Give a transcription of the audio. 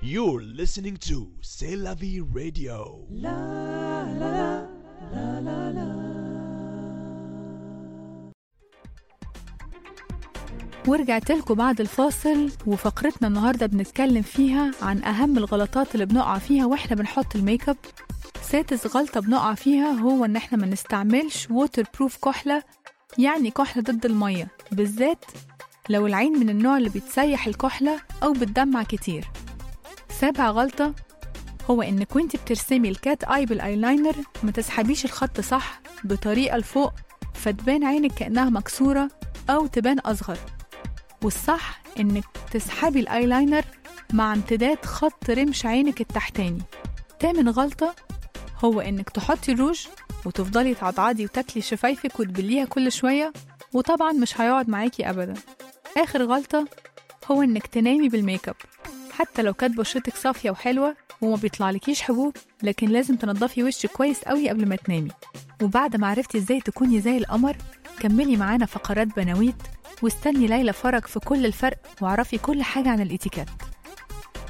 You're listening to C'est la vie radio. ورجعت لكم بعد الفاصل وفقرتنا النهاردة بنتكلم فيها عن أهم الغلطات اللي بنقع فيها وإحنا بنحط الميك اب سادس غلطة بنقع فيها هو إن إحنا ما نستعملش ووتر بروف كحلة يعني كحلة ضد المية بالذات لو العين من النوع اللي بتسيح الكحلة أو بتدمع كتير سابع غلطة هو إنك وانت بترسمي الكات آي بالأيلاينر ما تسحبيش الخط صح بطريقة لفوق فتبان عينك كأنها مكسورة أو تبان أصغر والصح إنك تسحبي الأيلاينر مع امتداد خط رمش عينك التحتاني تامن غلطة هو إنك تحطي الروج وتفضلي تعضعضي وتاكلي شفايفك وتبليها كل شوية وطبعا مش هيقعد معاكي أبدا آخر غلطة هو إنك تنامي بالميك اب حتى لو كانت بشرتك صافية وحلوة وما بيطلعلكيش حبوب لكن لازم تنضفي وشك كويس قوي قبل ما تنامي وبعد ما عرفتي ازاي تكوني زي القمر كملي معانا فقرات بناويت واستني ليلى فرج في كل الفرق واعرفي كل حاجة عن الاتيكيت